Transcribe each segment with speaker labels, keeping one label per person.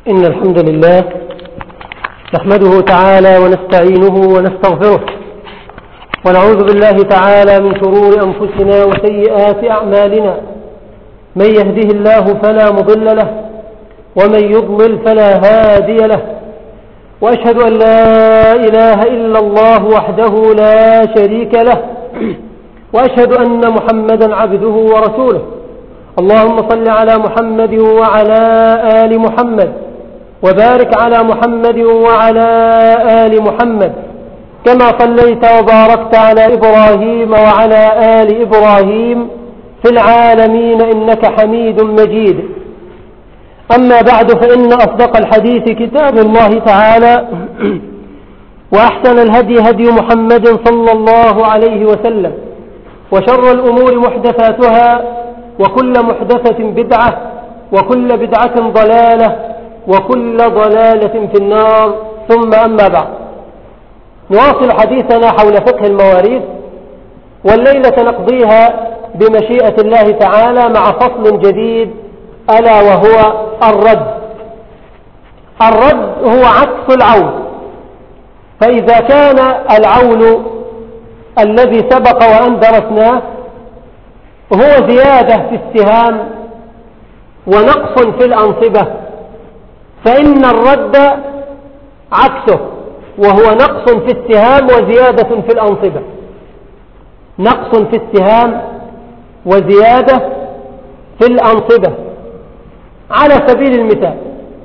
Speaker 1: إن الحمد لله نحمده تعالى ونستعينه ونستغفره ونعوذ بالله تعالى من شرور أنفسنا وسيئات أعمالنا من يهده الله فلا مضل له ومن يضلل فلا هادي له وأشهد أن لا إله إلا الله وحده لا شريك له وأشهد أن محمدا عبده ورسوله اللهم صل على محمد وعلى آل محمد وبارك على محمد وعلى آل محمد كما صليت وباركت على إبراهيم وعلى آل إبراهيم في العالمين إنك حميد مجيد أما بعد فإن أصدق الحديث كتاب الله تعالى وأحسن الهدي هدي محمد صلى الله عليه وسلم وشر الأمور محدثاتها وكل محدثة بدعة وكل بدعة ضلالة وكل ضلالة في النار ثم أما بعد نواصل حديثنا حول فقه المواريث والليلة نقضيها بمشيئة الله تعالى مع فصل جديد ألا وهو الرد الرد هو عكس العول فإذا كان العول الذي سبق وأن درسناه هو زيادة في السهام ونقص في الأنصبة فإن الرد عكسه وهو نقص في السهام وزيادة في الأنصبة نقص في السهام وزيادة في الأنصبة على سبيل المثال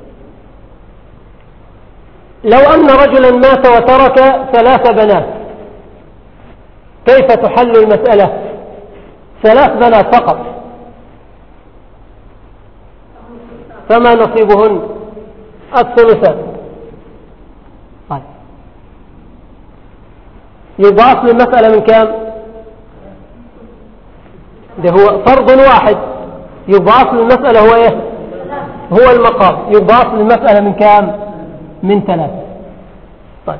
Speaker 1: لو أن رجلا مات وترك ثلاث بنات كيف تحل المسألة ثلاث بنات فقط فما نصيبهن الثلثان طيب يبقى أصل المسألة من كام ده هو فرض واحد يبقى أصل المسألة هو إيه هو المقام يبقى أصل المسألة من كام من ثلاثة طيب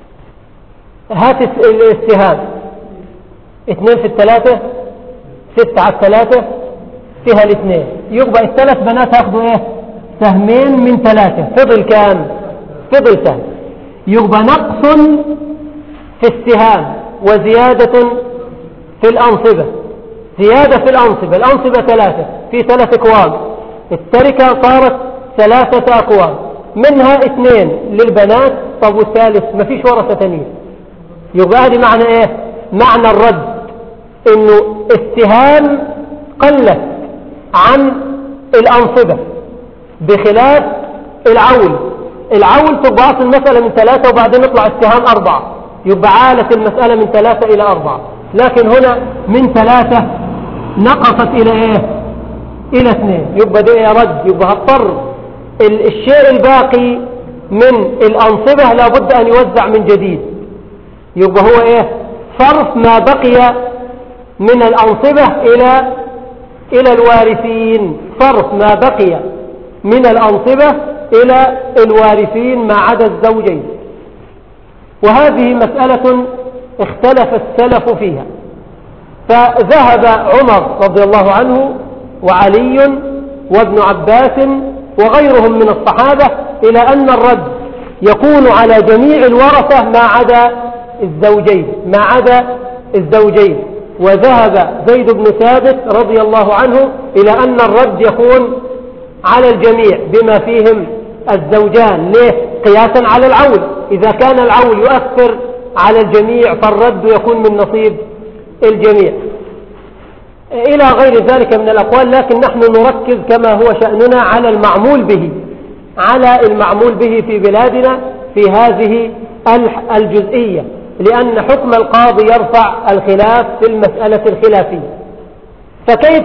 Speaker 1: هات السهام اثنين في الثلاثة ستة على الثلاثة فيها الاثنين يبقى الثلاث بنات هاخدوا ايه سهمين من ثلاثة فضل كام فضل سهم يبقى نقص في السهام وزيادة في الأنصبة زيادة في الأنصبة الأنصبة ثلاثة في ثلاث أكواب التركة صارت ثلاثة أكواب منها اثنين للبنات طب والثالث ما فيش ورثة تانية يبقى هذه معنى ايه معنى الرد انه السهام قلت عن الأنصبة بخلاف العول العول تبقى أصل المسألة من ثلاثة وبعدين يطلع السهام أربعة يبقى عالت المسألة من ثلاثة إلى أربعة لكن هنا من ثلاثة نقصت إلى إيه إلى اثنين يبقى ده رد يبقى هضطر الشيء الباقي من الأنصبة لابد أن يوزع من جديد يبقى هو إيه صرف ما بقي من الأنصبة إلى إلى الوارثين صرف ما بقي من الأنصبة إلى الوارثين ما عدا الزوجين وهذه مسألة اختلف السلف فيها فذهب عمر رضي الله عنه وعلي وابن عباس وغيرهم من الصحابة إلى أن الرد يكون على جميع الورثة ما عدا الزوجين ما عدا الزوجين وذهب زيد بن ثابت رضي الله عنه إلى أن الرد يكون على الجميع بما فيهم الزوجان ليه قياسا على العول إذا كان العول يؤثر على الجميع فالرد يكون من نصيب الجميع إلى غير ذلك من الأقوال لكن نحن نركز كما هو شأننا على المعمول به على المعمول به في بلادنا في هذه الجزئية لأن حكم القاضي يرفع الخلاف في المسألة الخلافية فكيف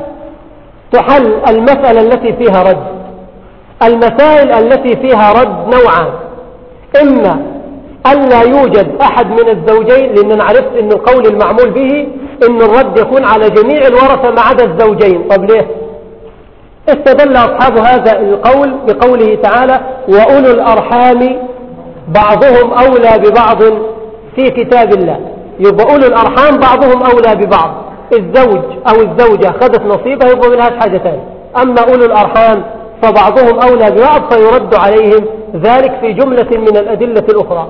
Speaker 1: تحل المسألة التي فيها رد المسائل التي فيها رد نوعان إما ألا يوجد أحد من الزوجين لأن عرفت أن القول المعمول به أن الرد يكون على جميع الورثة ما عدا الزوجين طب ليه استدل أصحاب هذا القول بقوله تعالى وأولو الأرحام بعضهم أولى ببعض في كتاب الله يبقى أولو الأرحام بعضهم أولى ببعض الزوج أو الزوجة خدت نصيبها يبقى منهاش حاجة تانية أما أولو الأرحام فبعضهم أولى ببعض فيرد عليهم ذلك في جملة من الأدلة الأخرى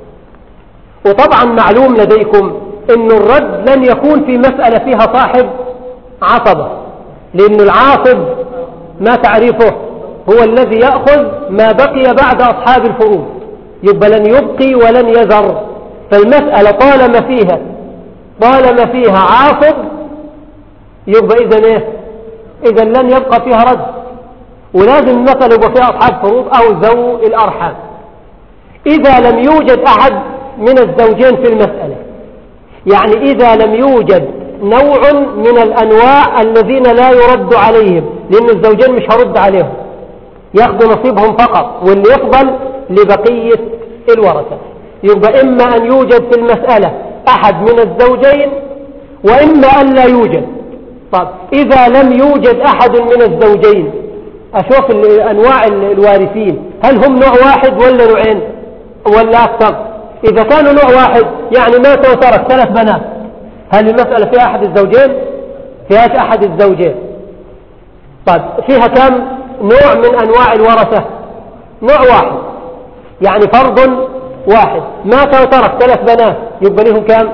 Speaker 1: وطبعا معلوم لديكم أن الرد لن يكون في مسألة فيها صاحب عصبة لأن العاصب ما تعريفه هو الذي يأخذ ما بقي بعد أصحاب الفروض يبقى لن يبقي ولن يذر فالمسألة طالما فيها طالما فيها عاصب يبقى إذا إيه إذا لن يبقى فيها رد ولازم المسألة يبقى فيها أصحاب فروض أو ذو الأرحام إذا لم يوجد أحد من الزوجين في المسألة يعني إذا لم يوجد نوع من الأنواع الذين لا يرد عليهم لأن الزوجين مش هرد عليهم ياخذوا نصيبهم فقط واللي يقبل لبقية الورثة يبقى إما أن يوجد في المسألة أحد من الزوجين وإما أن لا يوجد طب إذا لم يوجد أحد من الزوجين أشوف أنواع الوارثين هل هم نوع واحد ولا نوعين ولا أكثر إذا كانوا نوع واحد يعني مات وترك ثلاث بنات هل المسألة فيها أحد الزوجين فيهاش أحد الزوجين طيب فيها كم نوع من أنواع الورثة نوع واحد يعني فرض واحد مات وترك ثلاث بنات يبقى لهم كم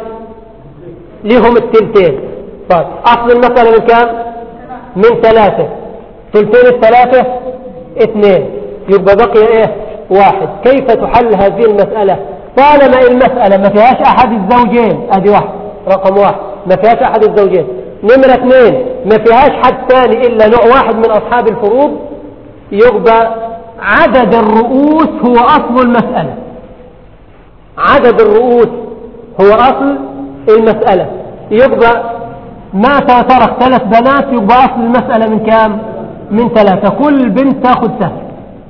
Speaker 1: لهم التلتين طيب أصل المسألة من كم من ثلاثة تلتين الثلاثة اثنين يبقى بقي ايه واحد كيف تحل هذه المسألة طالما المسألة ما فيهاش أحد الزوجين ادي واحد رقم واحد ما فيهاش أحد الزوجين نمرة اثنين ما فيهاش حد ثاني إلا نوع واحد من أصحاب الفروض يبقى عدد الرؤوس هو أصل المسألة عدد الرؤوس هو أصل المسألة يبقى ما ترك ثلاث بنات يبقى أصل المسألة من كام من ثلاثة كل بنت تاخذ سهم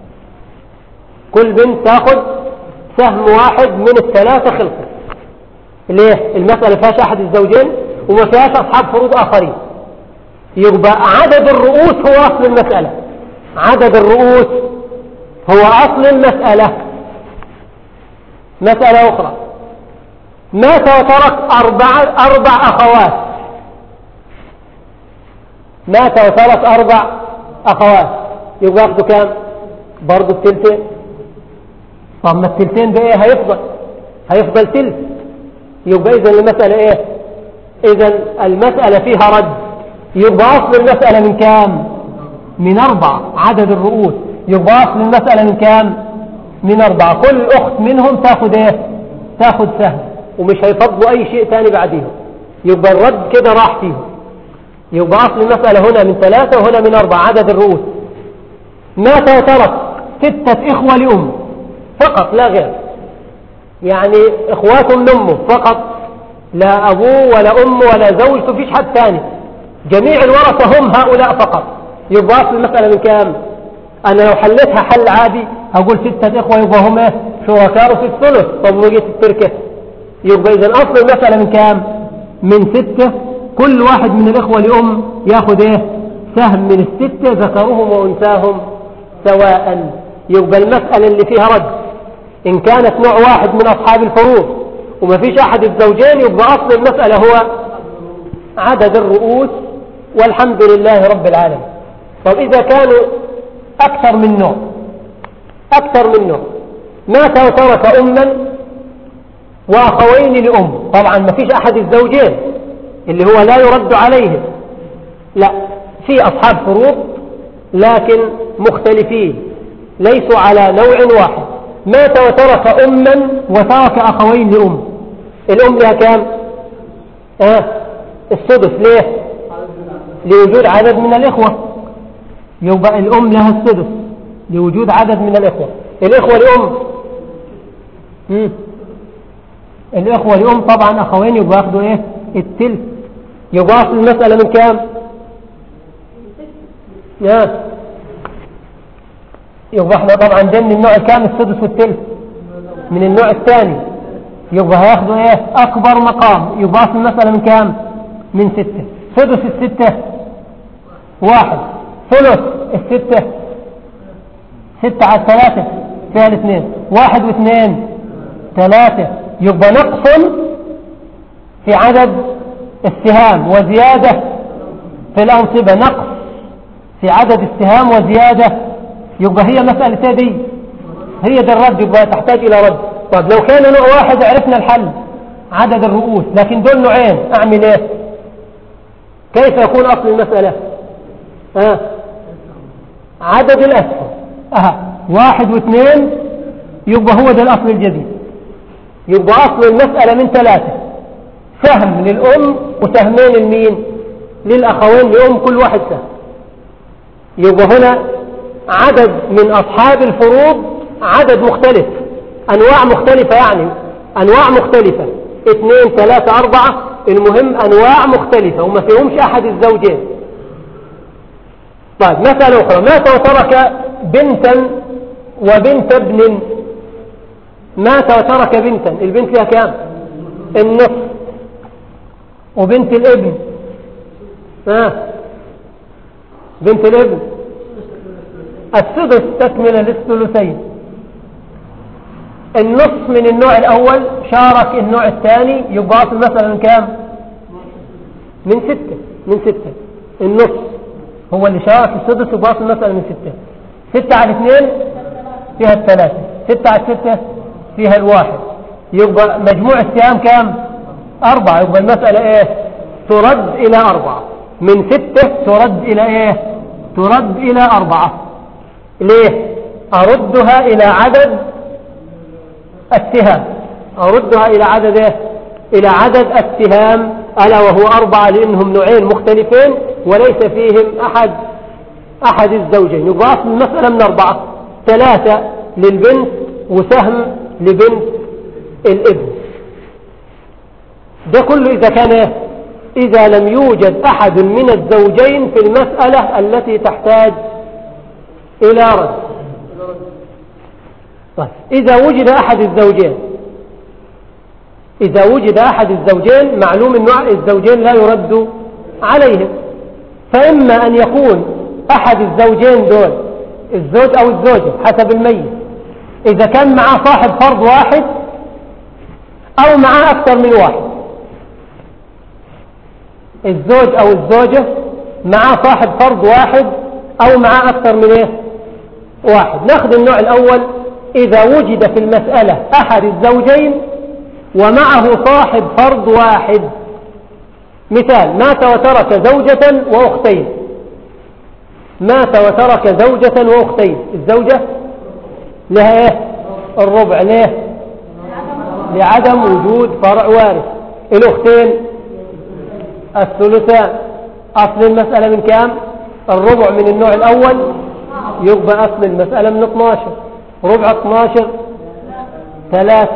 Speaker 1: كل بنت تاخذ سهم واحد من الثلاثة خلقة ليه المسألة فيهاش أحد الزوجين وما فيهاش أصحاب فروض آخرين يبقى عدد الرؤوس هو أصل المسألة عدد الرؤوس هو أصل المسألة مسألة أخرى مات وترك أربع, أربع أخوات مات وترك أربع أخوات يبقى ياخدوا كام برضه التلتين طب ما التلتين ده ايه هيفضل هيفضل تلت يبقى إذا المسألة إيه إذا المسألة فيها رد يبقى أصل المسألة من كام من أربعة عدد الرؤوس يبقى أصل المسألة من كام من أربعة كل أخت منهم تاخد إيه تاخد سهم ومش هيفضلوا أي شيء تاني بعديهم يبقى الرد كده راح فيهم يبقى أصل المسألة هنا من ثلاثة وهنا من أربعة عدد الرؤوس مات وترك ستة إخوة لأم فقط لا غير يعني إخوات من أمه فقط لا أبوه ولا أمه ولا زوجته فيش حد ثاني جميع الورثة هم هؤلاء فقط يبقى أصل المسألة من كام أنا لو حلتها حل عادي أقول ستة إخوة يبقى هم إيه شركاء في الثلث طب وجيت التركة يبقى إذا أصل المسألة من كام من ستة كل واحد من الإخوة لأم ياخذ إيه سهم من الستة ذكرهم وأنثاهم سواء يبقى المسألة اللي فيها رد إن كانت نوع واحد من أصحاب الفروض وما فيش أحد الزوجين يبقى أصل المسألة هو عدد الرؤوس والحمد لله رب العالمين طب إذا كانوا أكثر من نوع أكثر من نوع مات وترك أما وأخوين لأم طبعا ما فيش أحد الزوجين اللي هو لا يرد عليهم لا في أصحاب فروض لكن مختلفين ليسوا على نوع واحد مات وترك أما وترك أخوين لأم الأم لها كام آه السدس ليه لوجود عدد من الإخوة يبقى الأم لها السدس لوجود عدد من الإخوة الإخوة الأم مم. الإخوة الأم طبعا أخوين يبقى ياخدوا إيه التلت يبقى أصل المسألة من كام يا يبقى احنا طبعا ده من النوع الكام السدس والتلت من النوع الثاني يبقى هياخدوا ايه اكبر مقام يبقى اصل المسألة من كام من ستة سدس الستة واحد ثلث الستة ستة على ثلاثة فيها الاثنين واحد واثنين ثلاثة يبقى نقص في عدد السهام وزيادة في الأنصبة نقص في عدد السهام وزيادة يبقى هي مسألة دي هي دي الرد يبقى تحتاج إلى رد طب لو كان نوع واحد عرفنا الحل عدد الرؤوس لكن دول نوعين أعمل إيه كيف يكون أصل المسألة آه. عدد الأسهم أه. واحد واثنين يبقى هو ده الأصل الجديد يبقى أصل المسألة من ثلاثة سهم للأم وسهمين لمين للأخوين لأم كل واحد سهم يبقى هنا عدد من أصحاب الفروض عدد مختلف أنواع مختلفة يعني أنواع مختلفة اثنين ثلاثة أربعة المهم أنواع مختلفة وما فيهمش أحد الزوجين طيب مسألة أخرى مات وترك بنتا وبنت ابن مات وترك بنتا البنت لها كام النصف وبنت الابن ها بنت الابن السدس تكمل للثلثين النصف من النوع الأول شارك النوع الثاني يبقى أصل مثلا من كام من ستة من ستة النصف هو اللي شارك السدس يبقى أصل مثلا من ستة ستة على اثنين فيها الثلاثة ستة على ستة فيها الواحد يبقى مجموع السهام كام أربعة يبقى المسألة إيه ترد إلى أربعة من ستة ترد إلى إيه ترد إلى أربعة ليه أردها إلى عدد السهام أردها إلى عدد إيه إلى عدد السهام ألا وهو أربعة لأنهم نوعين مختلفين وليس فيهم أحد أحد الزوجين يبقى أصل المسألة من أربعة ثلاثة للبنت وسهم لبنت الابن ده كله إذا كان إيه؟ إذا لم يوجد أحد من الزوجين في المسألة التي تحتاج إلى رد طيب إذا وجد أحد الزوجين إذا وجد أحد الزوجين معلوم أن الزوجين لا يرد عليهم فإما أن يكون أحد الزوجين دول الزوج أو الزوجة حسب الميت إذا كان معاه صاحب فرض واحد أو معاه أكثر من واحد الزوج أو الزوجة معاه صاحب فرض واحد أو معاه أكثر من إيه؟ واحد ناخذ النوع الأول إذا وجد في المسألة أحد الزوجين ومعه صاحب فرض واحد مثال مات وترك زوجة وأختين مات وترك زوجة وأختين الزوجة لها ايه الربع ليه لعدم وجود فرع وارث الأختين الثلثان أصل المسألة من كام الربع من النوع الأول يبقى أصل المسألة من 12 ربع 12 ثلاث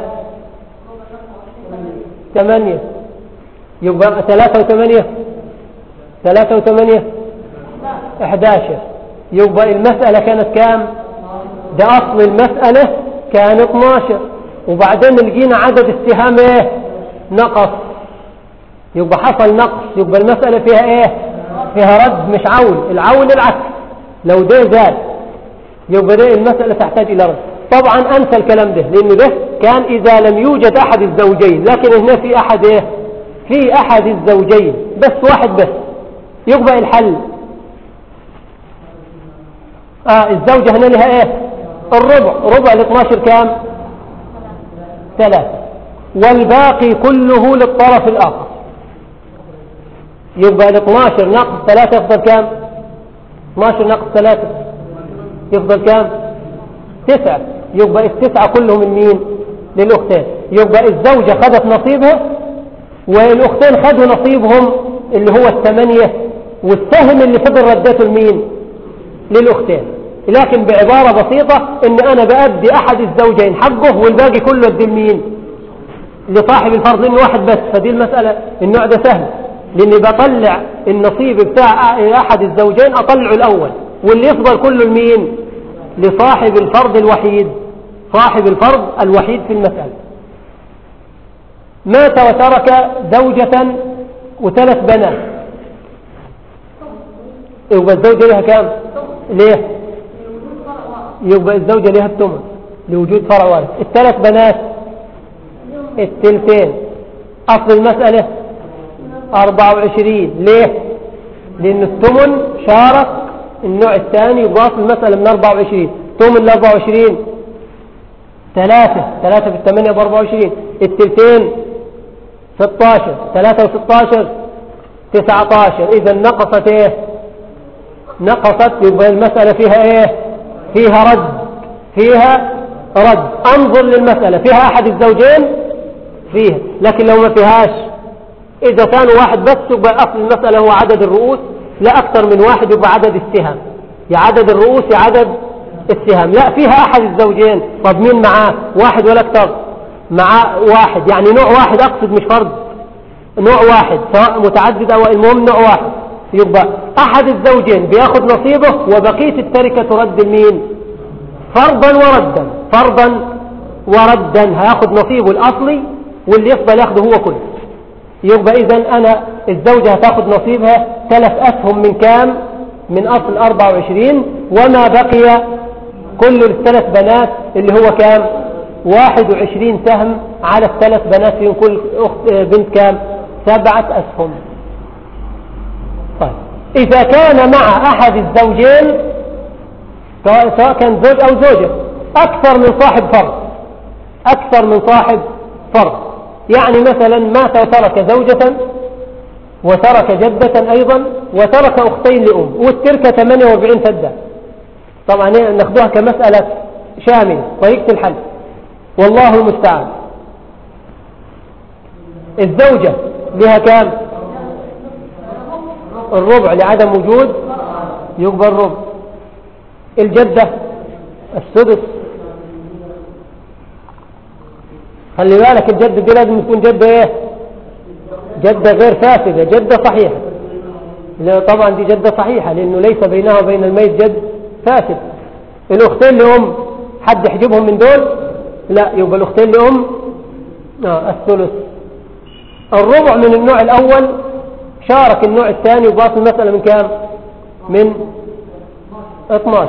Speaker 1: ثمانية يبقى ثلاثة وثمانية ثلاثة وثمانية احداشر يبقى المسألة كانت كام ده أصل المسألة كان 12 وبعدين لقينا عدد السهام ايه نقص يبقى حصل نقص يبقى المسألة فيها ايه فيها رد مش عول العول العكس لو ده زاد يبقى ده المسألة تحتاج إلى رد طبعا أنسى الكلام ده لأن ده كان إذا لم يوجد أحد الزوجين لكن هنا في أحد إيه في أحد الزوجين بس واحد بس يقبل الحل آه الزوجة هنا لها إيه الربع ربع ال 12 كام ثلاثة والباقي كله للطرف الآخر يبقى ال 12 نقص ثلاثة يفضل كام 12 نقص ثلاثة يفضل كام تسعة يبقى التسعة كلهم من مين للأختين يبقى الزوجة خدت نصيبها والأختين خدوا نصيبهم اللي هو الثمانية والسهم اللي فضل ردته لمين للأختين لكن بعبارة بسيطة ان انا بأدي احد الزوجين حقه والباقي كله ادي لمين لصاحب الفرض انه واحد بس فدي المسألة النوع ده سهل لاني بطلع النصيب بتاع احد الزوجين اطلعه الاول واللي يفضل كله لمين لصاحب الفرض الوحيد صاحب الفرض الوحيد في المسألة مات وترك زوجة وثلاث بنات يبقى الزوجة لها كام ليه يبقى الزوجة لها الثمن لوجود فرع وارث الثلاث بنات التلتين أصل المسألة أربعة وعشرين ليه لأن الثمن شارك النوع الثاني يضاف المسألة من 24 توم ال 24 ثلاثة ثلاثة في الثمانية ب 24 التلتين 16 ثلاثة و16 19 إذا نقصت إيه نقصت يبقى المسألة فيها إيه فيها رد فيها رد انظر للمسألة فيها أحد الزوجين فيها لكن لو ما فيهاش إذا كانوا واحد بس يبقى أصل المسألة هو عدد الرؤوس لا أكثر من واحد يبقى عدد السهام يا عدد الرؤوس يا عدد السهام لا فيها أحد الزوجين طب مين معاه واحد ولا أكثر مع واحد يعني نوع واحد أقصد مش فرد نوع واحد سواء متعدد أو المهم نوع واحد يبقى أحد الزوجين بياخد نصيبه وبقية التركة ترد المين فرضا وردا فرضا وردا هياخد نصيبه الأصلي واللي يفضل ياخده هو كله يبقى إذا أنا الزوجة هتاخد نصيبها ثلاث أسهم من كام من أصل 24 وما بقي كل الثلاث بنات اللي هو كام 21 سهم على الثلاث بنات في كل أخت بنت كام سبعة أسهم طيب إذا كان مع أحد الزوجين سواء كان زوج أو زوجة أكثر من صاحب فرض أكثر من صاحب فرض يعني مثلا مات وترك زوجة وترك جدة أيضا وترك أختين لأم والتركة 48 فدة طبعا ناخدوها كمسألة شاملة طريقة الحل والله المستعان الزوجة لها كام الربع لعدم وجود يقبل الربع الجدة السدس خلي بالك الجدة دي لازم تكون جدة ايه جدة غير فاسدة جدة صحيحة طبعا دي جدة صحيحة لانه ليس بينها وبين الميت جد فاسد الاختين لأم حد يحجبهم من دول لا يبقى الاختين لأم آه الثلث الربع من النوع الاول شارك النوع الثاني وباصل المسألة من كام من 12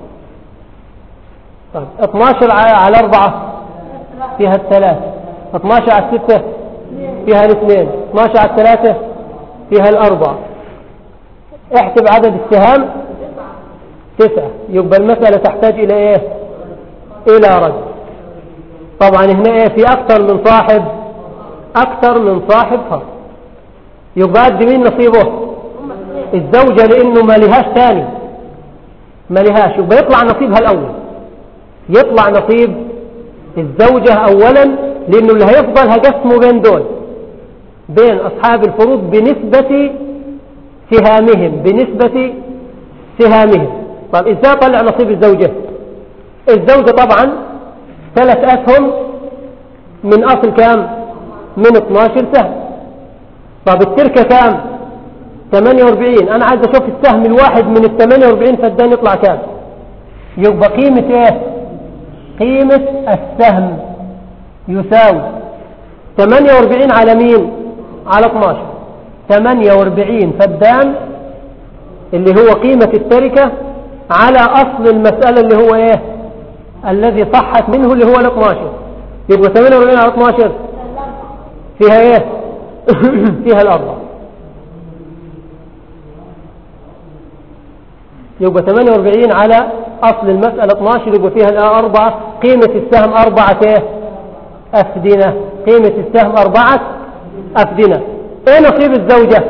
Speaker 1: طيب 12 على 4 فيها الثلاث 12 على 6 فيها الاثنين 12 على الثلاثة فيها الأربعة احسب عدد السهام تسعة يبقى المسألة تحتاج إلى إيه إلى رد طبعا هنا إيه في أكثر من صاحب أكثر من صاحب فرق يبقى قد مين نصيبه الزوجة لأنه ما لهاش ثاني ما لهاش يبقى يطلع نصيبها الأول يطلع نصيب الزوجة أولا لأنه اللي هيفضل هقسمه بين دول بين أصحاب الفروض بنسبة سهامهم بنسبة سهامهم طيب إزاي طلع نصيب الزوجة الزوجة طبعا ثلاث أسهم من أصل كام من 12 سهم طب التركة كام 48 أنا عايز أشوف السهم الواحد من ال 48 فدان يطلع كام يبقى قيمة إيه قيمة السهم يساوي 48 على مين على 12 48 فدان اللي هو قيمة التركة على أصل المسألة اللي هو إيه الذي صحت منه اللي هو ال 12 يبقى 48 على 12 فيها إيه فيها الأربعة يبقى 48 على أصل المسألة 12 يبقى فيها الأربعة قيمة السهم أربعة إيه أفدنة قيمة السهم أربعة أفدنة إيه نصيب الزوجة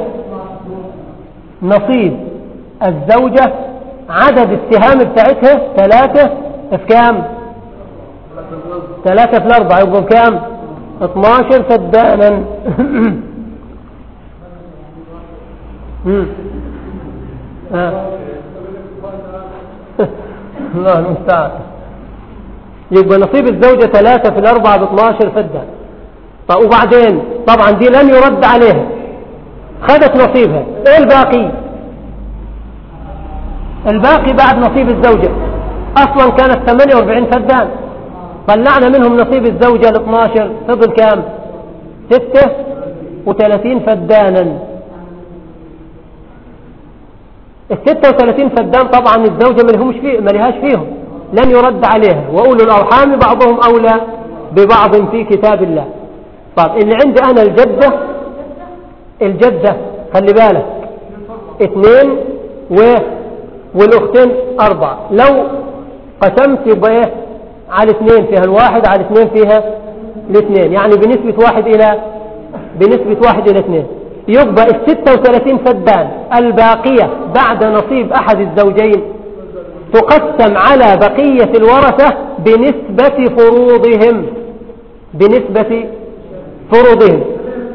Speaker 1: نصيب الزوجة عدد السهام بتاعتها ثلاثة في كام ثلاثة في الأربعة يبقى كام 12 فدانا آه. الله المستعان يبقى نصيب الزوجة ثلاثة في الأربعة ب 12 فدان طيب وبعدين طبعا دي لن يرد عليها خدت نصيبها ايه الباقي الباقي بعد نصيب الزوجة اصلا كانت 48 فدان طلعنا منهم نصيب الزوجة ال 12 فضل كام 36 فدانا ال 36 فدان طبعا الزوجة ما لهمش فيه ما لهاش فيهم لن يرد عليها وأولو الأرحام بعضهم أولى ببعض في كتاب الله طيب اللي عندي أنا الجدة الجدة خلي بالك اثنين و والأختين أربعة لو قسمت يبقى إيه على اثنين فيها الواحد على اثنين فيها الاثنين يعني بنسبة واحد إلى بنسبة واحد إلى اثنين يبقى الستة وثلاثين فدان الباقية بعد نصيب أحد الزوجين تقسم على بقية الورثة بنسبة فروضهم بنسبة فروضهم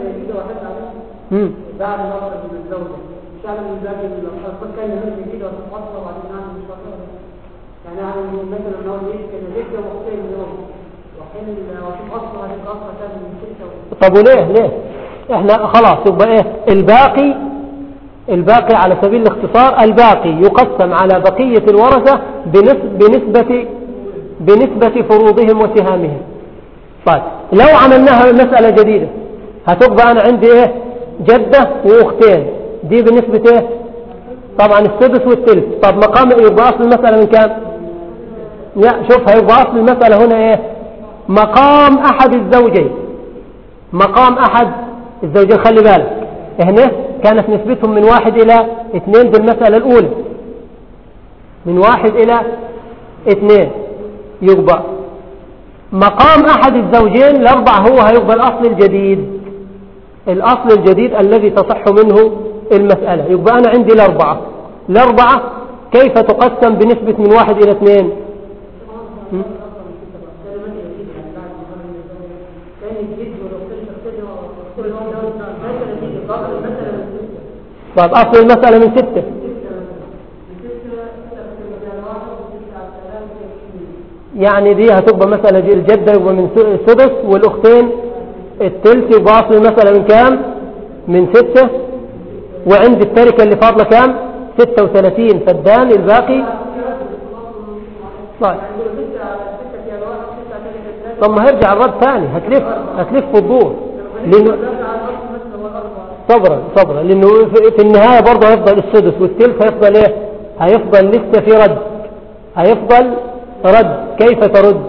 Speaker 1: بعد نظر من الزوجة شعلا من ذلك الأطفال كان يمكن كده وتتفصل بعد نعم مش يعني يعني مثلا لو كان جدة وأختين من يوم وحين وتتفصل هذه الأطفال كان من ستة طب وليه ليه احنا خلاص يبقى ايه الباقي الباقي على سبيل الاختصار الباقي يقسم على بقية الورثة بنسبة بنسبة فروضهم وسهامهم طيب لو عملناها مسألة جديدة هتبقى أنا عندي إيه جدة وأختين دي بنسبة إيه طبعا السدس والثلث طب مقام يبقى أصل المسألة من كام لا شوف هيبقى أصل المسألة هنا إيه مقام أحد الزوجين مقام أحد الزوجين خلي بالك هنا كانت نسبتهم من واحد إلى اثنين بالمسألة الأولى من واحد إلى اثنين يبقى مقام أحد الزوجين الأربع هو هيبقى الأصل الجديد الأصل الجديد الذي تصح منه المسألة يبقى أنا عندي الأربعة الأربعة كيف تقسم بنسبة من واحد إلى اثنين طيب أصل المسألة من ستة يعني دي هتبقى مسألة دي الجدة يبقى من سدس والأختين التلت يبقى أصل المسألة من كام من ستة وعند التركة اللي فاضلة كام ستة وثلاثين فدان الباقي طيب طب ما هيرجع الرد ثاني هتلف هتلف في الدور لأنه صبرا صبرا لأنه في النهاية برضه هيفضل السدس والتلت هيفضل ايه هيفضل لسه في رد هيفضل رد كيف ترد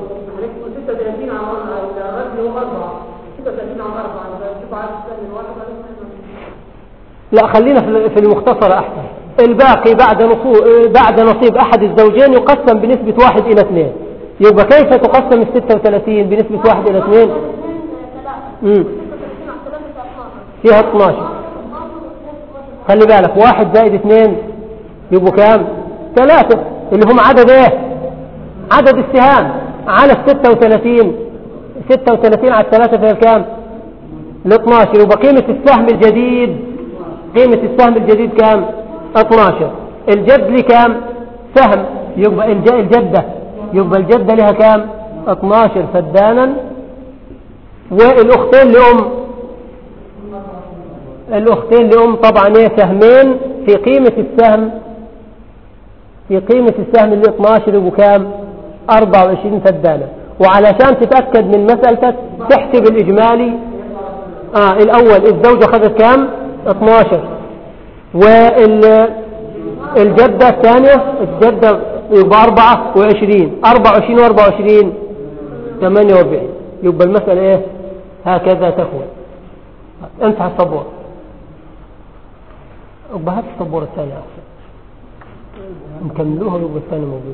Speaker 1: لا خلينا في المختصر أحسن الباقي بعد بعد نصيب أحد الزوجين يقسم بنسبة واحد إلى اثنين يبقى كيف تقسم الستة وثلاثين بنسبة واحد إلى اثنين مم. فيها 12 خلي بالك واحد زائد اثنين يبقوا كام ثلاثة اللي هم عدد ايه عدد السهام على الستة وثلاثين ستة وثلاثين على الثلاثة فيها كام ال 12 يبقى قيمة السهم الجديد قيمة السهم الجديد كام 12 الجد لي كام سهم يبقى الجدة يبقى الجدة لها كام 12 فدانا والاختين لأم الاختين لأم طبعا ايه سهمين في قيمة السهم في قيمة السهم اللي 12 يبقوا كام 24 فدانة وعلشان تتأكد من مسألتك تحسب الإجمالي آه الأول الزوجة أخذت كام 12 والجدة الثانية الجدة يبقى 24 24 و24 48 يبقى المسألة ايه هكذا تكون انتهى الصبور يبقى هات الصبور الثانية أحسن نكملوها يبقى الثاني موجود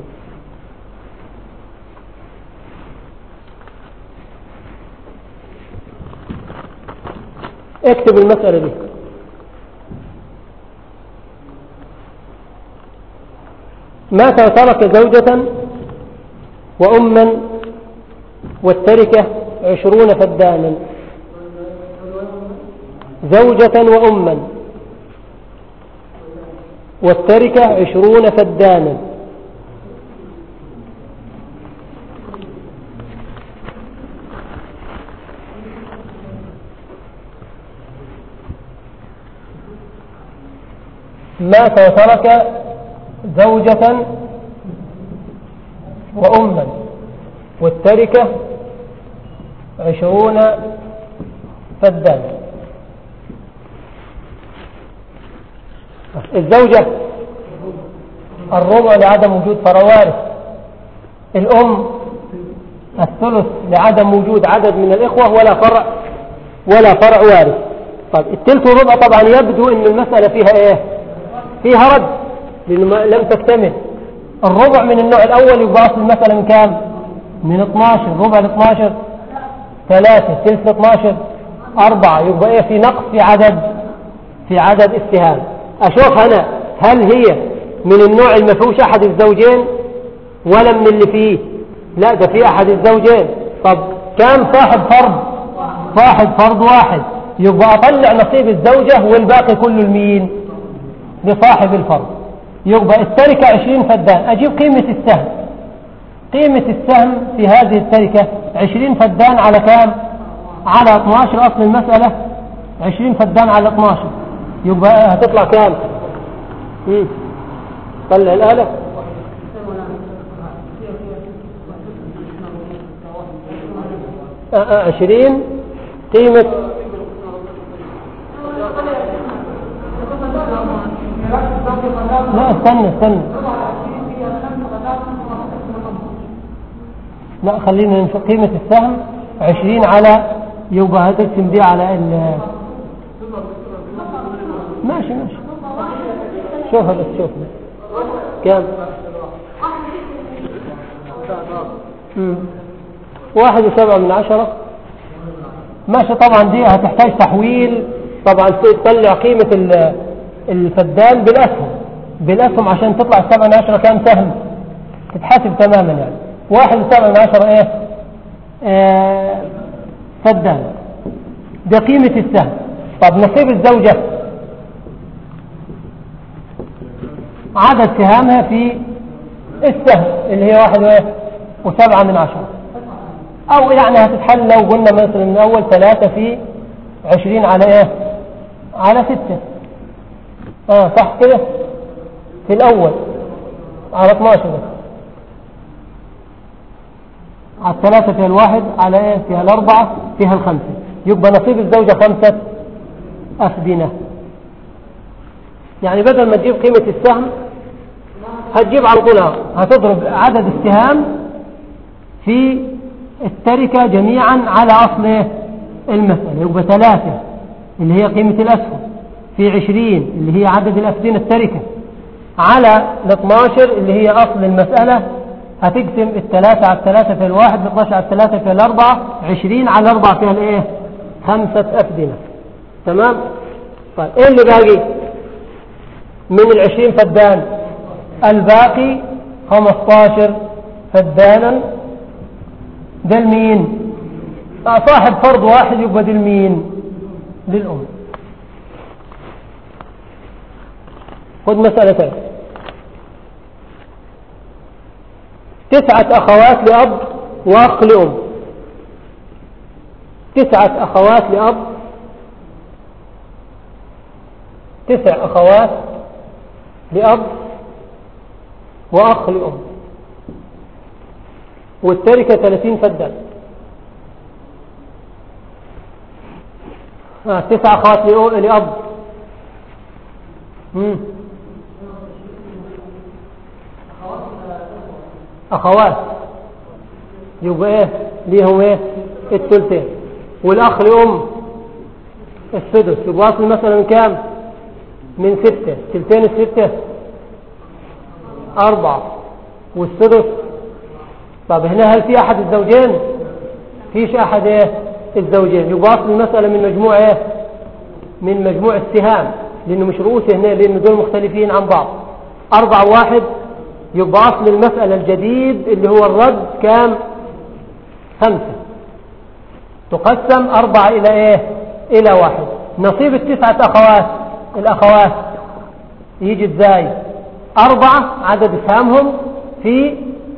Speaker 1: اكتب المسألة دي مات وترك زوجة وأما والتركة عشرون فدانا زوجة وأما والتركة عشرون فدانا مات وترك زوجة وأما والتركة عشرون فدان الزوجة الربع لعدم وجود فروارث الأم الثلث لعدم وجود عدد من الإخوة ولا فرع ولا فرع وارث طيب التلت والربع طبعا يبدو ان المسألة فيها ايه فيها رد لأنه لم تكتمل الربع من النوع الأول يبقى أصل المسألة من كام من 12 ربع ل 12 ثلاثة ثلث 12 أربعة يبقى إيه في نقص في عدد في عدد السهام أشوف أنا هل هي من النوع المفروش أحد الزوجين ولا من اللي فيه لا ده في أحد الزوجين طب كم صاحب فرض صاحب فرض واحد يبقى أطلع نصيب الزوجة والباقي كله المين لصاحب الفرض يبقى التركة عشرين فدان أجيب قيمة السهم قيمة السهم في هذه التركة عشرين فدان على كام على 12 أصل المسألة عشرين فدان على 12 يبقى هتطلع كام طلع الآلة آه، آه، عشرين قيمة لا استنى استنى لا خلينا نشوف قيمة السهم عشرين على يبقى هتقسم دي على ال ماشي ماشي شوفها بس شوفها كم واحد وسبعة من عشرة ماشي طبعا دي هتحتاج تحويل طبعا تطلع قيمة الفدان بالأسهم بالأسهم عشان تطلع السبعة من عشرة كام سهم تتحاسب تماما يعني واحد وسبعة من عشرة ايه آه فدان ده قيمة السهم طب نصيب الزوجة عدد سهامها في السهم اللي هي واحد وايه وسبعة من عشرة او يعني هتتحل لو قلنا مثلا من اول ثلاثة في عشرين على ايه على ستة اه صح كده في الاول على 12 بس على الثلاثة فيها الواحد على ايه فيها الاربعة فيها الخمسة يبقى نصيب الزوجة خمسة أفدنة يعني بدل ما تجيب قيمة السهم هتجيب على طولها هتضرب عدد السهام في التركة جميعا على أصل المسألة يبقى ثلاثة اللي هي قيمة الأسهم في عشرين اللي هي عدد الأفدنة التركة على ال 12 اللي هي أصل المسألة هتقسم الثلاثة على الثلاثة في الواحد ال 12 على الثلاثة في الأربعة عشرين على الأربعة فيها الإيه خمسة أفدنة تمام طيب إيه اللي باقي من العشرين فدان الباقي خمستاشر فدانا ده المين صاحب فرض واحد يبقى ده المين للأم خذ مسألة ثانية تسعة أخوات لأب وأخ لأم تسعة أخوات لأب تسع أخوات لأب وأخ لأم والتركة ثلاثين فدا آه تسع أخوات لأب مم. أخوات يبقى إيه ليهم إيه الثلثين والأخ لأم السدس يبقى أصل مثلا من كام من ستة ثلثين الستة أربعة والسدس طب هنا هل في أحد الزوجين فيش أحد إيه الزوجين يبقى أصل المسألة من مجموع إيه من مجموع السهام لأنه مش رؤوسه هنا لأنه دول مختلفين عن بعض أربعة واحد يبقى أصل المسألة الجديد اللي هو الرد كام خمسة تقسم أربعة إلى إيه إلى واحد نصيب التسعة أخوات الأخوات يجي إزاي أربعة عدد إسهامهم في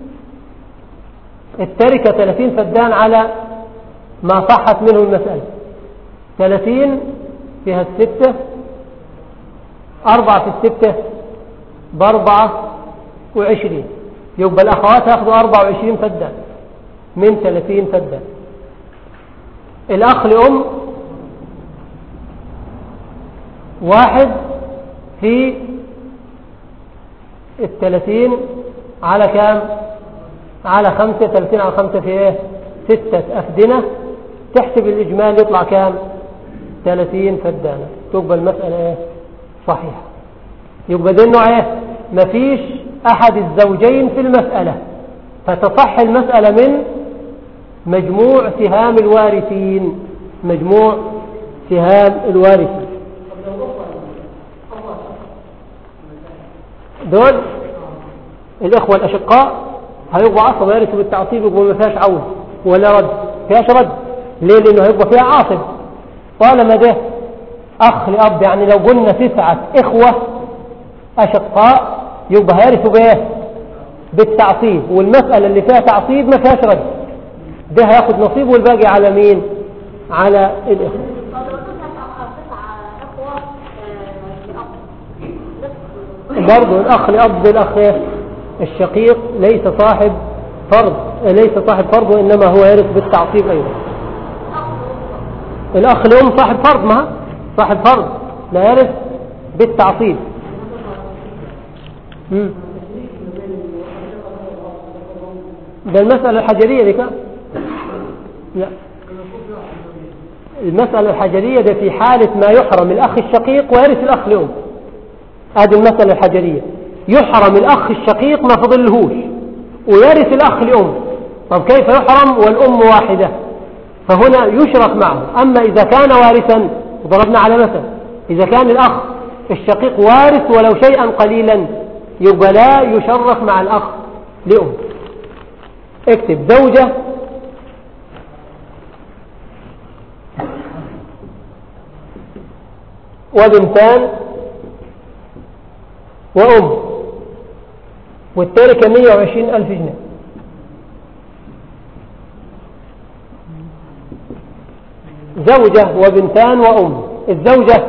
Speaker 1: التركة ثلاثين فدان على ما صحت منه المسألة ثلاثين فيها الستة أربعة في الستة بأربعة وعشرين يبقى الأخوات يأخذوا أربعة وعشرين فدان من ثلاثين فدان الأخ لأم واحد في الثلاثين على كام على خمسة ثلاثين على خمسة في ايه ستة أفدنة تحسب الإجمال يطلع كام ثلاثين فدانة تبقى المسألة ايه صحيحة يبقى ده النوع ايه مفيش أحد الزوجين في المسألة فتصح المسألة من مجموع سهام الوارثين مجموع سهام الوارثين دول الإخوة الأشقاء هيبقوا عصب يرثوا بالتعصيب يبقوا ما فيهاش عوض ولا رد فيهاش رد ليه لأنه هيبقى فيها عاصب طالما ده أخ لأب يعني لو قلنا تسعة إخوة أشقاء يبقى هيرثوا بإيه بالتعصيب والمسألة اللي فيها تعصيب ما فيهاش رد ده هياخد نصيب والباقي على مين على الإخوة برضه الأخ لأب الأخ الشقيق ليس صاحب فرض ليس صاحب فرض وإنما هو يرث بالتعصيب أيضا الأخ لأم صاحب فرض ما صاحب فرض لا يرث بالتعصيب ده المسألة الحجرية دي كان لا المسألة الحجرية ده في حالة ما يحرم الأخ الشقيق ويرث الأخ لأم هذه المسألة الحجرية يحرم الأخ الشقيق ما فضلهوش ويرث الأخ لأم طب كيف يحرم والأم واحدة فهنا يشرك معه أما إذا كان وارثا ضربنا على مثل إذا كان الأخ الشقيق وارث ولو شيئا قليلا يبقى لا يشرك مع الأخ لأم اكتب زوجة وبنتان وأم والتاركة 120 ألف جنيه زوجة وبنتان وأم الزوجة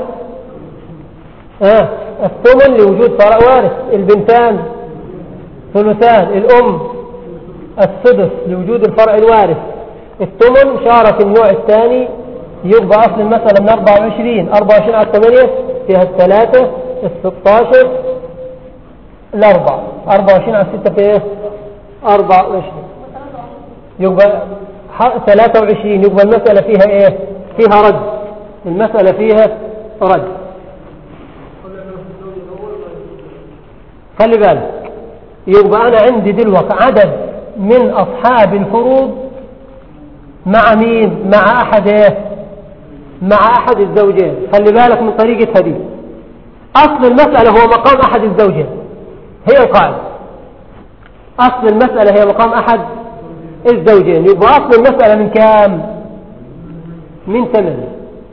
Speaker 1: آه الثمن لوجود فرع وارث البنتان ثلثان الأم السدس لوجود الفرع الوارث الثمن شارك النوع الثاني يبقى أصل المسألة من 24 24 على 8 فيها الثلاثة الستاشر الأربعة أربعة وعشرين على ستة في إيه أربعة وعشرين يبقى ثلاثة وعشرين يبقى المسألة فيها إيه فيها رد المسألة فيها رد خلي بالك يبقى أنا عندي دلوقتي عدد من أصحاب الفروض مع مين مع أحد إيه مع أحد الزوجين خلي بالك من طريقة هذه أصل المسألة هو مقام أحد الزوجين هي القاعدة أصل المسألة هي مقام أحد الزوجين يبقى أصل المسألة من كام من ثمانية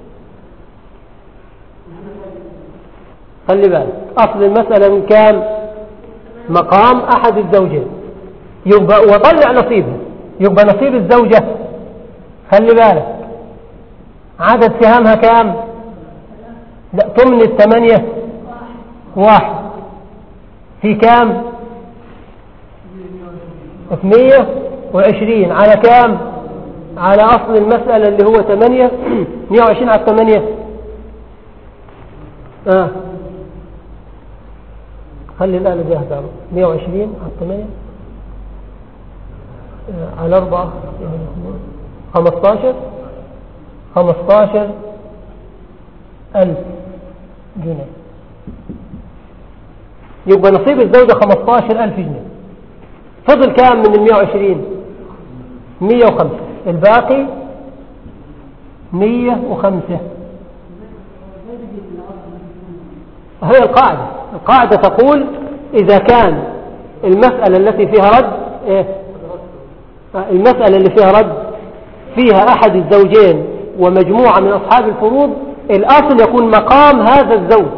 Speaker 1: خلي بالك أصل المسألة من كام مقام أحد الزوجين يبقى وطلع نصيبه يبقى نصيب الزوجة خلي بالك عدد سهامها كام لا ثمن الثمانية واحد في كام مية وعشرين على كام على أصل المسألة اللي هو ثمانية مية وعشرين على ثمانية آه. خلي الآلة جاهزة مية وعشرين على ثمانية آه. على أربعة خمستاشر خمستاشر ألف جنيه يبقى نصيب الزوجة 15000 جنيه فضل كام من ال 120 105 الباقي 105 هي القاعدة القاعدة تقول إذا كان المسألة التي فيها رد إيه؟ المسألة اللي فيها رد فيها أحد الزوجين ومجموعة من أصحاب الفروض الأصل يكون مقام هذا الزوج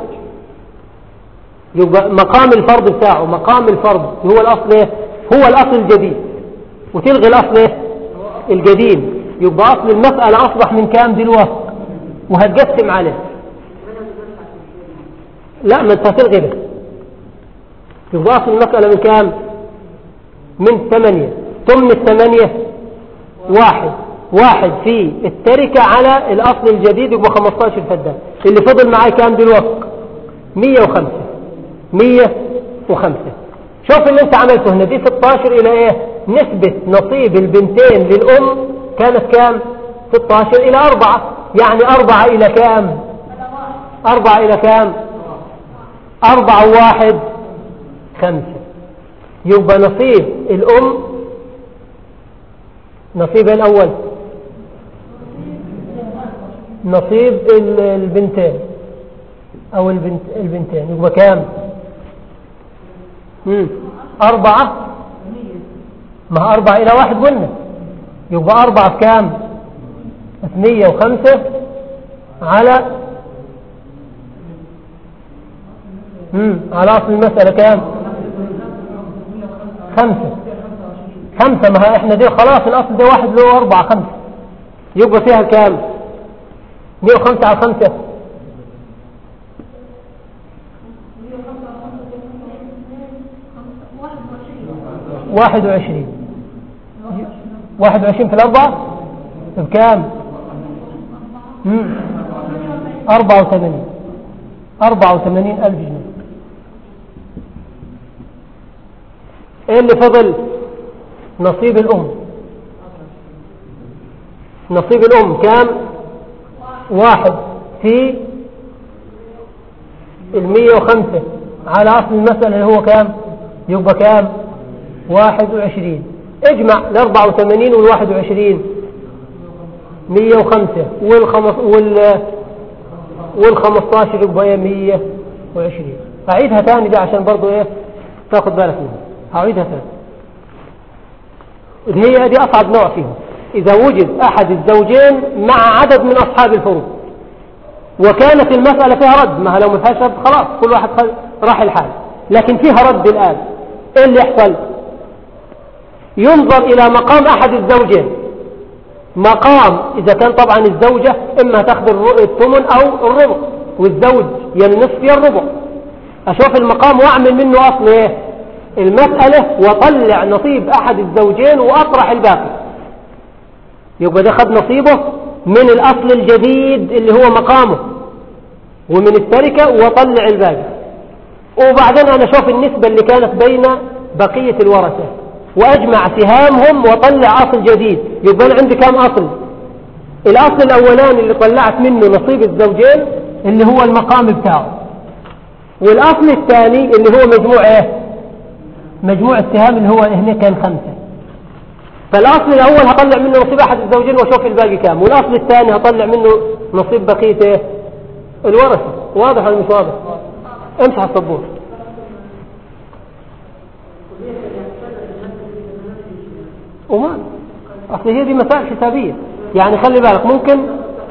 Speaker 1: يبقى مقام الفرض بتاعه مقام الفرض هو الأصل ايه هو الأصل الجديد وتلغي الأصل ايه الجديد يبقى أصل المسألة أصبح من كام دلوقتي وهتقسم عليه لا ما انت هتلغي ده يبقى أصل المسألة من كام من ثمانية ثم الثمانية واحد واحد في التركة على الأصل الجديد يبقى 15 فدان اللي فضل معاي كام دلوقتي 105 مية وخمسة شوف اللي انت عملته هنا دي 16 الى ايه نسبة نصيب البنتين للام كانت كام 16 الى 4 يعني 4 الى كام 4 الى كام 4 وواحد خمسة يبقى نصيب الأم نصيب الأول نصيب البنتين أو البنت البنتين يبقى كام أربعة ما أربعة إلى واحد قلنا يبقى أربعة كام اثنية وخمسة على مم. على أصل المسألة كام خمسة خمسة ما احنا دي خلاص الأصل ده واحد له أربعة خمسة يبقى فيها كام مية وخمسة على خمسة واحد وعشرين واحد وعشرين في الأربعة بكام أربعة وثمانين أربعة وثمانين ألف جنيه ايه اللي فضل نصيب الأم نصيب الأم كام واحد في المية وخمسة على أصل المسألة اللي هو كام يبقى كام واحد وعشرين اجمع الأربعة وثمانين والواحد وعشرين مية وخمسة والخمس وال والخمستاشر يبقى ايه مية وعشرين أعيدها تاني دي عشان برضو ايه تاخد بالك منها هعيدها تاني هي دي أصعب نوع فيهم إذا وجد أحد الزوجين مع عدد من أصحاب الفروض وكانت المسألة فيها رد ما لو ما فيهاش رد خلاص كل واحد راح الحال لكن فيها رد الآن إيه اللي يحصل ينظر إلى مقام أحد الزوجين مقام إذا كان طبعا الزوجة إما تاخذ الثمن أو الربع والزوج يا النصف يا الربع أشوف المقام وأعمل منه أصل إيه المسألة وطلع نصيب أحد الزوجين وأطرح الباقي يبقى ده خد نصيبه من الأصل الجديد اللي هو مقامه ومن التركة وطلع الباقي وبعدين أنا أشوف النسبة اللي كانت بين بقية الورثة وأجمع سهامهم وطلع أصل جديد يبقى أنا عندي كام أصل الأصل الأولاني اللي طلعت منه نصيب الزوجين اللي هو المقام بتاعه والأصل الثاني اللي هو مجموع إيه مجموع السهام اللي هو هنا كان خمسة فالأصل الأول هطلع منه نصيب أحد الزوجين وأشوف الباقي كام والأصل الثاني هطلع منه نصيب بقية إيه الورثة واضح ولا مش واضح امسح الصبور وما أصل هي دي مسائل حسابية يعني خلي بالك ممكن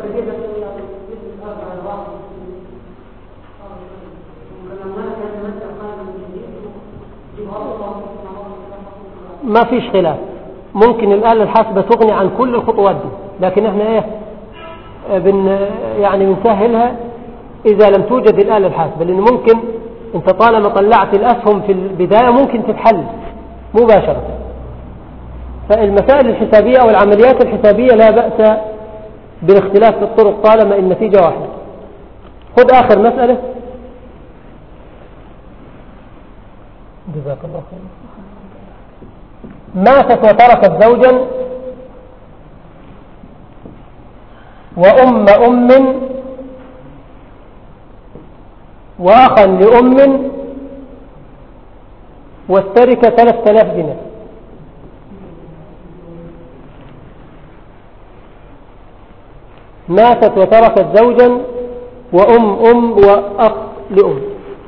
Speaker 1: ما فيش خلاف ممكن الآلة الحاسبة تغني عن كل الخطوات دي لكن احنا ايه بن يعني بنسهلها إذا لم توجد الآلة الحاسبة لأن ممكن انت طالما طلعت الأسهم في البداية ممكن تتحل مباشرة فالمسائل الحسابية أو العمليات الحسابية لا بأس بالاختلاف في الطرق طالما النتيجة واحدة خذ آخر مسألة جزاك الله خير ماتت وتركت زوجا وأم أم وأخا لأم والتركة ثلاثة آلاف دينار ماتت وتركت زوجا وأم أم وأخ لأم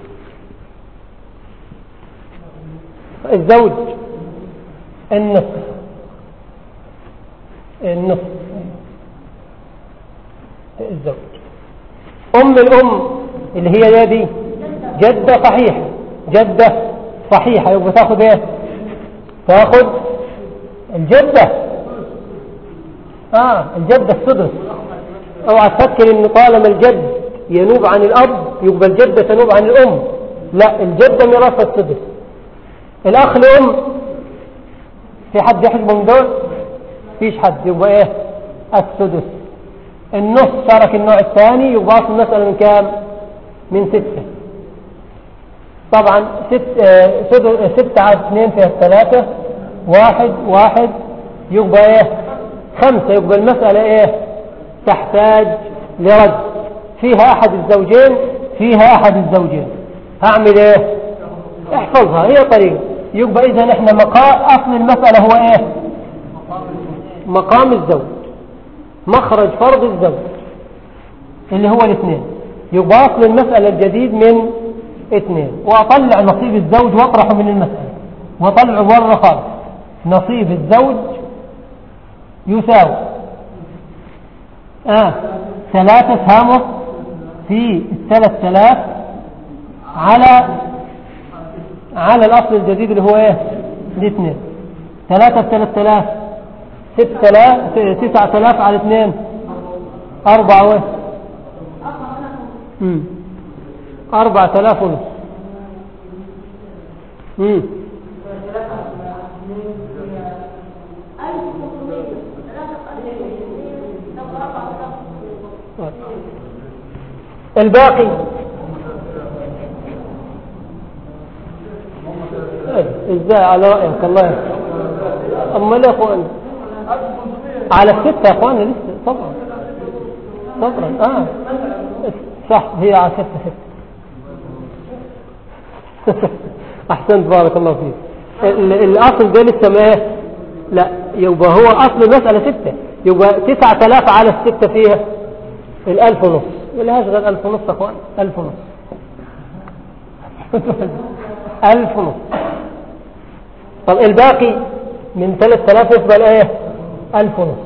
Speaker 1: الزوج النصف النصف الزوج أم الأم اللي هي دي جدة صحيحة جدة صحيحة يبقى تاخذ ايه تاخذ الجدة اه الجدة السدس اوعى تفكر ان طالما الجد ينوب عن الاب يبقى الجدة تنوب عن الام لا الجدة ميراثها السدس الاخ الام في حد يحجبه من دول فيش حد يبقى ايه السدس النص شارك النوع الثاني يبقى اصل المسألة من كام من ستة طبعا ست اه ستة على اثنين فيها الثلاثة واحد واحد يبقى ايه خمسة يبقى المسألة ايه تحتاج لرد فيها احد الزوجين فيها احد الزوجين هعمل ايه احفظها هي طريقة يبقى إذا احنا مقام أصل المسألة هو ايه مقام الزوج مخرج فرض الزوج اللي هو الاثنين يبقى أصل المسألة الجديد من اثنين وأطلع نصيب الزوج واطرحه من المسألة وطلع بره خالص نصيب الزوج يساوي آه ثلاثة هامه في الثلاث ثلاث على على الأصل الجديد اللي هو ايه الاثنين ثلاثة ثلاث ثلاث ست ثلاث تسعة ثلاث على اثنين أربعة وين أربعة ثلاث ونص الباقي ازاي على رأيك الله يحفظك اما لا اخوان على الستة يا اخوان لسه طبعا طبعا اه صح هي على ستة ستة احسنت بارك الله فيك الاصل ده لسه ما ايه لا يبقى هو اصل المسألة ستة يبقى تسعة الاف على الستة فيها الالف ونص ملهاش غير الف ونص يا اخوان الف ونص الف ونص طب الباقي من ثلاث الاف يقبل ايه الف ونص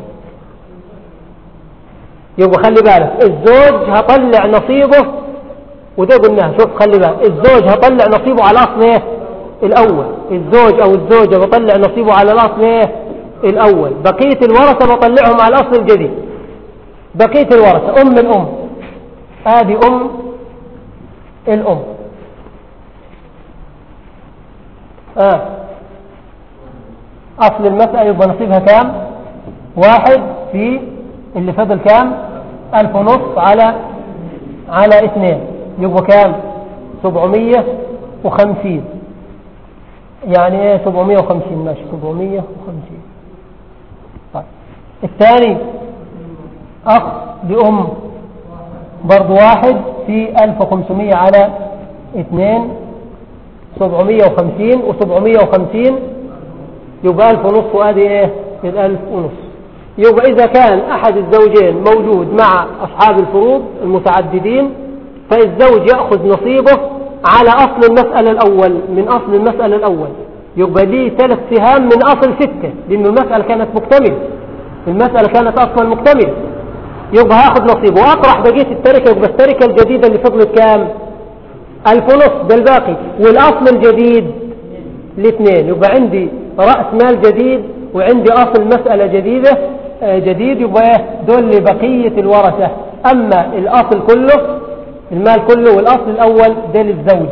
Speaker 1: يبقى خلي بالك الزوج هطلع نصيبه وده قلناها شوف خلي بالك الزوج هطلع نصيبه على اصل ايه الاول الزوج او الزوجة بطلع نصيبه على الاصل ايه الاول بقية الورثة بطلعهم على الاصل الجديد بقية الورثة ام الام هذه ام الام آه. اصل المسألة يبقى نصيبها كام واحد في اللي فضل كام الف ونص على على اثنين يبقى كام سبعمية وخمسين يعني ايه سبعمية وخمسين ماشي سبعمية وخمسين طيب الثاني اخ بأم برضو واحد في الف وخمسمية على اثنين سبعمية وخمسين وسبعمية وخمسين يبقى الف ونص وادي ايه الالف ونص يبقى إذا كان أحد الزوجين موجود مع أصحاب الفروض المتعددين فالزوج يأخذ نصيبه على أصل المسألة الأول من أصل المسألة الأول يبقى ليه ثلاث سهام من أصل ستة لأن المسألة كانت مكتملة المسألة كانت أصلا مكتملة يبقى هاخذ نصيبه وأطرح بقية التركة يبقى التركة الجديدة اللي فضلت كام ألف ونص ده الباقي والأصل الجديد الاثنين يبقى عندي رأس مال جديد وعندي أصل مسألة جديدة جديد يبقى دول لبقية الورثة أما الأصل كله المال كله والأصل الأول ده للزوج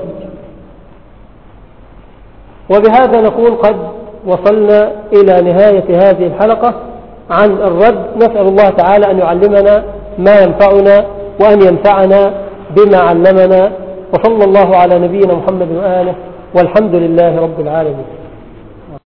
Speaker 1: وبهذا نكون قد وصلنا إلى نهاية هذه الحلقة عن الرد نسأل الله تعالى أن يعلمنا ما ينفعنا وأن ينفعنا بما علمنا وصلى الله على نبينا محمد وآله والحمد لله رب العالمين